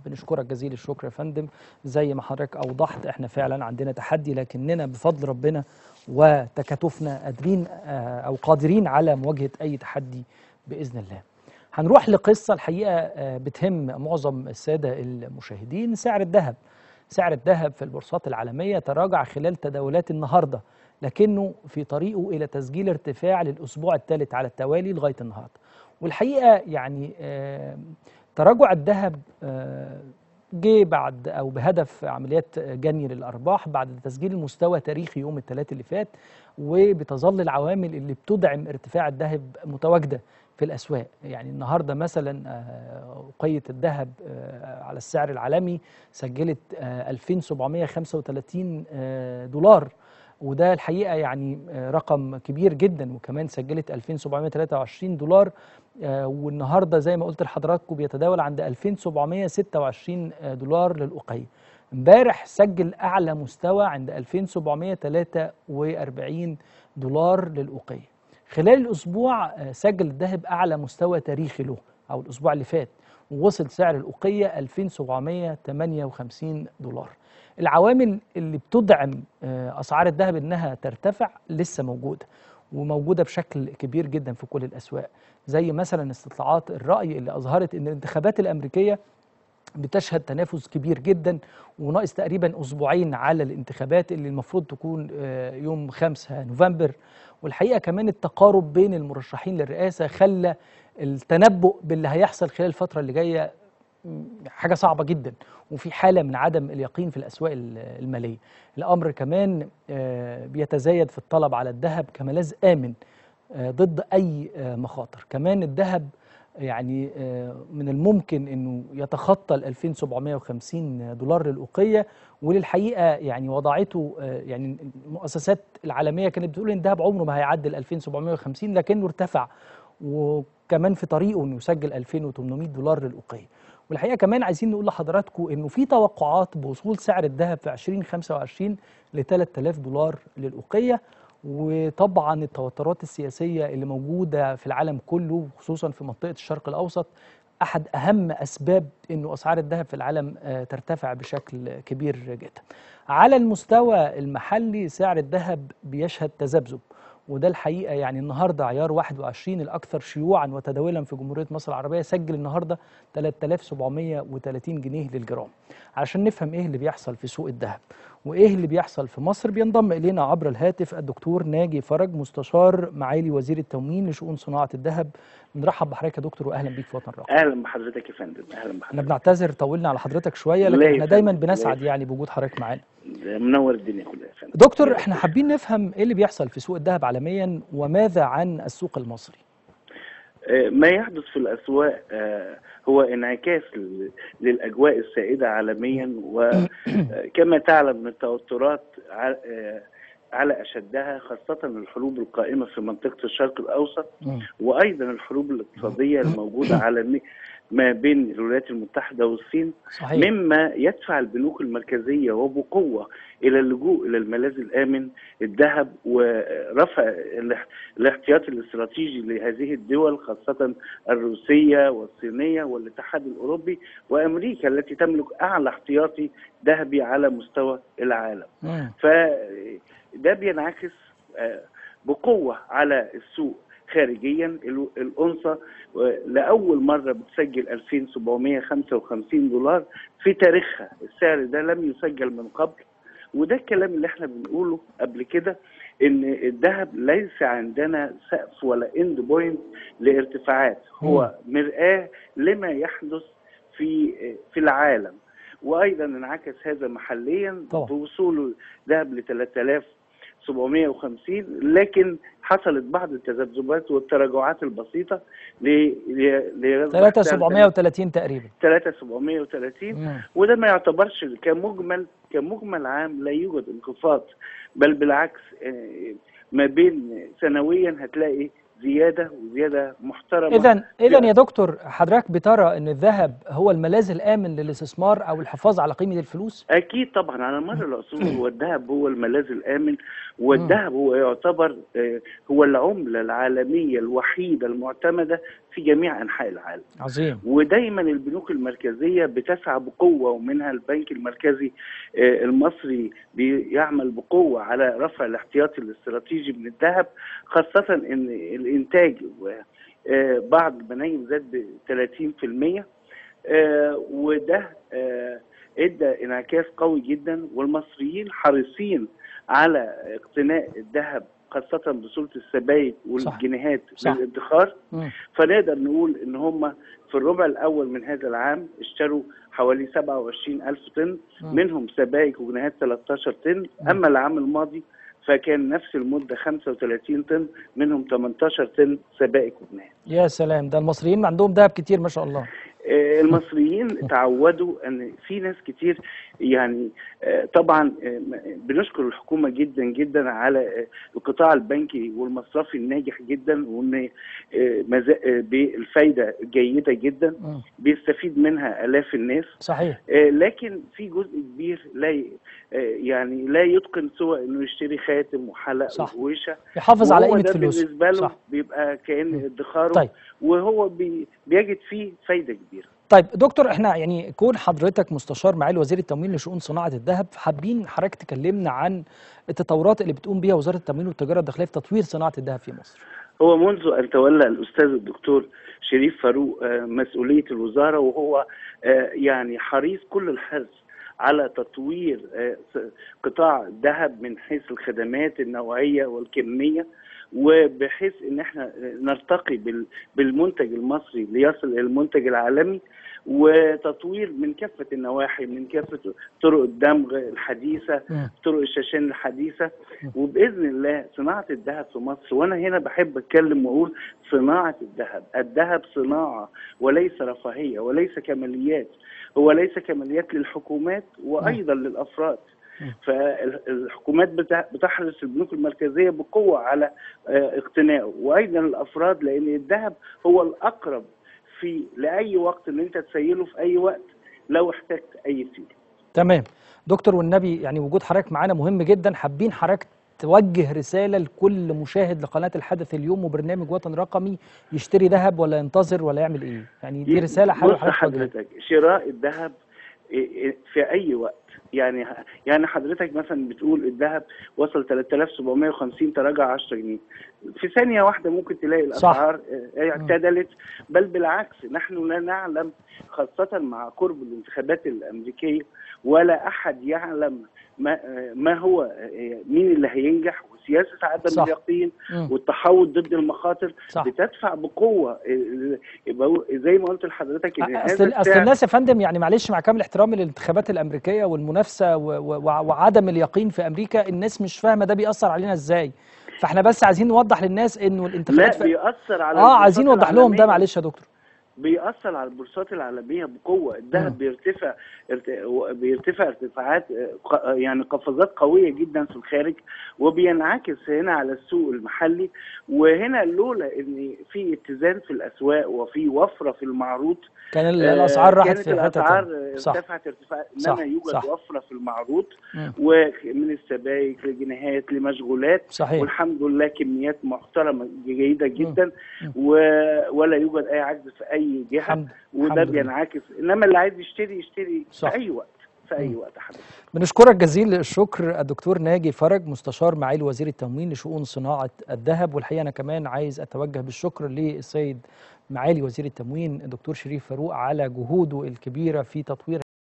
بنشكرك جزيل الشكر يا فندم زي ما حضرتك اوضحت احنا فعلا عندنا تحدي لكننا بفضل ربنا وتكاتفنا قادرين آه، او قادرين على مواجهه اي تحدي باذن الله. هنروح لقصه الحقيقه آه، بتهم معظم الساده المشاهدين سعر الذهب. سعر الذهب في البورصات العالميه تراجع خلال تداولات النهارده لكنه في طريقه الى تسجيل ارتفاع للاسبوع الثالث على التوالي لغايه النهارده. والحقيقه يعني آه، تراجع الذهب آه، جه بعد او بهدف عمليات جني للارباح بعد تسجيل المستوى تاريخي يوم الثلاث اللي فات وبتظل العوامل اللي بتدعم ارتفاع الذهب متواجده في الاسواق يعني النهارده مثلا آه، وقيه الذهب آه، على السعر العالمي سجلت آه، 2735 آه، دولار وده الحقيقه يعني آه، رقم كبير جدا وكمان سجلت 2723 دولار آه، والنهارده زي ما قلت لحضراتكم بيتداول عند 2726 دولار للأوقية امبارح سجل أعلى مستوى عند 2743 دولار للأوقية خلال الأسبوع آه، سجل الذهب أعلى مستوى تاريخي له أو الأسبوع اللي فات ووصل سعر الأوقية 2758 دولار العوامل اللي بتدعم آه، أسعار الذهب إنها ترتفع لسه موجودة وموجودة بشكل كبير جدا في كل الأسواق زي مثلا استطلاعات الرأي اللي أظهرت أن الانتخابات الأمريكية بتشهد تنافس كبير جدا وناقص تقريبا أسبوعين على الانتخابات اللي المفروض تكون آه، يوم 5 نوفمبر والحقيقة كمان التقارب بين المرشحين للرئاسة خلى التنبؤ باللي هيحصل خلال الفترة اللي جاية م، حاجة صعبة جدا وفي حالة من عدم اليقين في الأسواق ال- المالية الأمر كمان آه، بيتزايد في الطلب على الذهب كملاذ آمن آه، ضد أي آه، مخاطر كمان الذهب يعني آه، من الممكن انه يتخطى ال 2750 دولار للأوقية وللحقيقة يعني وضعته آه، يعني المؤسسات العالمية كانت بتقول ان الذهب عمره ما هيعدي ال 2750 لكنه ارتفع وكمان في طريقه انه يسجل 2800 دولار للأوقية والحقيقة كمان عايزين نقول لحضراتكم انه في توقعات بوصول سعر الذهب في 2025 ل 3000 دولار للأوقية وطبعا التوترات السياسية اللي موجودة في العالم كله خصوصا في منطقة الشرق الأوسط أحد أهم أسباب أنه أسعار الذهب في العالم آه، ترتفع بشكل كبير جدا على المستوى المحلي سعر الذهب بيشهد تذبذب وده الحقيقة يعني النهاردة عيار 21 الأكثر شيوعا وتداولا في جمهورية مصر العربية سجل النهاردة 3730 جنيه للجرام عشان نفهم إيه اللي بيحصل في سوق الذهب وإيه اللي بيحصل في مصر بينضم إلينا عبر الهاتف الدكتور ناجي فرج مستشار معالي وزير التموين لشؤون صناعة الذهب بنرحب بحضرتك يا دكتور وأهلا بيك في وطن الرقم اهلا بحضرتك يا فندم اهلا احنا بحضرتك بنعتذر طولنا على حضرتك شوية لا لكن يا احنا دايما فندم، لا بنسعد يا يعني بوجود حضرتك معانا منور الدنيا كلها يا فندم دكتور احنا حابين نفهم ايه اللي بيحصل في سوق الذهب عالميا وماذا عن السوق المصري آه، ما يحدث في الاسواق آه، هو انعكاس لل- للاجواء السائده عالميا وكما تعلم من التوترات ع- آه، على اشدها خاصه الحروب القائمه في منطقه الشرق الاوسط مم. وايضا الحروب الاقتصاديه الموجوده على الن- ما بين الولايات المتحده والصين صحيح مما يدفع البنوك المركزية وبقوة إلى اللجوء إلى الملاذ الآمن الذهب ورفع الاح- الاحتياطي الاستراتيجي لهذه الدول خاصة الروسية والصينية والاتحاد الأوروبي وأمريكا التي تملك أعلى احتياطي ذهبي على مستوى العالم مم. فده بينعكس آه، بقوة على السوق خارجيا ال- الأنصة آه، لأول مرة بتسجل 2755 دولار في تاريخها السعر ده لم يسجل من قبل وده الكلام اللي احنا بنقوله قبل كده ان الذهب ليس عندنا سقف ولا اند بوينت لارتفاعات هو مرآة لما يحدث في في العالم وايضا انعكس هذا محليا طبعا. بوصوله ذهب ل 3750 لكن حصلت بعض التذبذبات والتراجعات البسيطه ل ل 3730 تقريبا 3730 مم. وده ما يعتبرش كمجمل كمجمل عام لا يوجد انخفاض بل بالعكس آه، ما بين سنويا هتلاقي زياده وزياده محترمه اذا اذا يا دكتور حضرتك بترى ان الذهب هو الملاذ الامن للاستثمار او الحفاظ على قيمه الفلوس اكيد طبعا على مر العصور هو الذهب هو الملاذ الامن والذهب هو يعتبر آه، هو العمله العالميه الوحيده المعتمده في جميع انحاء العالم عظيم ودايما البنوك المركزيه بتسعى بقوه ومنها البنك المركزي آه، المصري بيعمل بقوه على رفع الاحتياطي الاستراتيجي من الذهب خاصه ان الانتاج و- آه، بعض البنايم زاد ب 30% آه، وده آه، ادى انعكاس قوي جدا والمصريين حريصين على اقتناء الذهب خاصة بصورة السبائك والجنيهات صح. للادخار مم. فنقدر نقول ان هم في الربع الاول من هذا العام اشتروا حوالي 27 الف طن مم. منهم سبائك وجنيهات 13 طن اما العام الماضي فكان نفس المده 35 طن منهم 18 طن سبائك وجنيهات يا سلام ده المصريين عندهم ذهب كتير ما شاء الله آه، المصريين تعودوا ان في ناس كتير يعني آه، طبعا آه، بنشكر الحكومه جدا جدا على آه، القطاع البنكي والمصرفي الناجح جدا وان آه، مزا- آه، بالفايده جيده جدا مم. بيستفيد منها الاف الناس صحيح آه، لكن في جزء كبير لا ي- آه، يعني لا يتقن سوى انه يشتري خاتم وحلق صح. ووشه يحافظ على وهو قيمة ده فلوسه بالنسبه له صح بيبقى كان ادخاره طيب. وهو بي بيجد فيه فايده كبيره طيب دكتور احنا يعني كون حضرتك مستشار معالي وزير التموين لشؤون صناعه الذهب حابين حضرتك تكلمنا عن التطورات اللي بتقوم بيها وزاره التموين والتجاره الداخليه في تطوير صناعه الذهب في مصر. هو منذ ان تولى الاستاذ الدكتور شريف فاروق آه، مسؤوليه الوزاره وهو آه، يعني حريص كل الحرص على تطوير آه، س- قطاع الذهب من حيث الخدمات النوعيه والكميه وبحيث ان احنا نرتقي بال- بالمنتج المصري ليصل الى المنتج العالمي وتطوير من كافه النواحي من كافه طرق الدمغ الحديثه مم. طرق الشاشان الحديثه وباذن الله صناعه الذهب في مصر وانا هنا بحب اتكلم واقول صناعه الذهب، الذهب صناعه وليس رفاهيه وليس كماليات، هو ليس كماليات للحكومات وايضا للافراد. مم. فالحكومات بتع- بتحرص البنوك المركزيه بقوه على آه، اقتنائه وايضا الافراد لان الذهب هو الاقرب في لاي وقت ان انت تسيله في اي وقت لو احتجت اي فيه. تمام دكتور والنبي يعني وجود حضرتك معانا مهم جدا حابين حضرتك توجه رساله لكل مشاهد لقناه الحدث اليوم وبرنامج وطن رقمي يشتري ذهب ولا ينتظر ولا يعمل ايه؟ يعني دي رساله حابب بص حضرتك توجهها. حضرتك شراء الذهب في اي وقت يعني يعني حضرتك مثلا بتقول الذهب وصل 3750 تراجع 10 جنيه في ثانيه واحده ممكن تلاقي صح. الاسعار آه، اعتدلت بل بالعكس نحن لا نعلم خاصه مع قرب الانتخابات الامريكيه ولا احد يعلم ما آه، ما هو آه، مين اللي هينجح وسياسه عدم صح. اليقين مم. والتحول ضد المخاطر صح بتدفع بقوه آه، يبقى زي ما قلت لحضرتك ان اصل هذا اصل السعر الناس يا فندم يعني معلش مع كامل احترامي للانتخابات الامريكيه والمنافسه و و وعدم اليقين في امريكا الناس مش فاهمه ده بيأثر علينا ازاي فاحنا بس عايزين نوضح للناس انه لا الانتخابات في... بيأثر على اه عايزين البورصات نوضح لهم ده العالمية. معلش يا دكتور بيأثر على البورصات العالمية بقوة مم. الذهب بيرتفع ارت- بيرتفع ارتفاعات آه، ق- يعني قفزات قوية جدا في الخارج وبينعكس هنا على السوق المحلي وهنا لولا ان في اتزان في الاسواق وفي وفرة في المعروض كان ال- آه، الاسعار راحت كانت في حته الاسعار تانية. آه، صح ارتفعت ارتفاع صح، انما يوجد صح. وفرة في المعروض مم. ومن السبائك لجنيهات لمشغولات صحيح والحمد لله كميات محترمه جيده جدا مم. و... ولا يوجد اي عجز في اي جهه الحمد وده الحمد لله. بينعكس انما اللي عايز يشتري يشتري صح. في اي وقت في اي مم. وقت يا حضرتك بنشكرك جزيل الشكر الدكتور ناجي فرج مستشار معالي وزير التموين لشؤون صناعة الذهب والحقيقة أنا كمان عايز أتوجه بالشكر للسيد معالي وزير التموين الدكتور شريف فاروق على جهوده الكبيرة في تطوير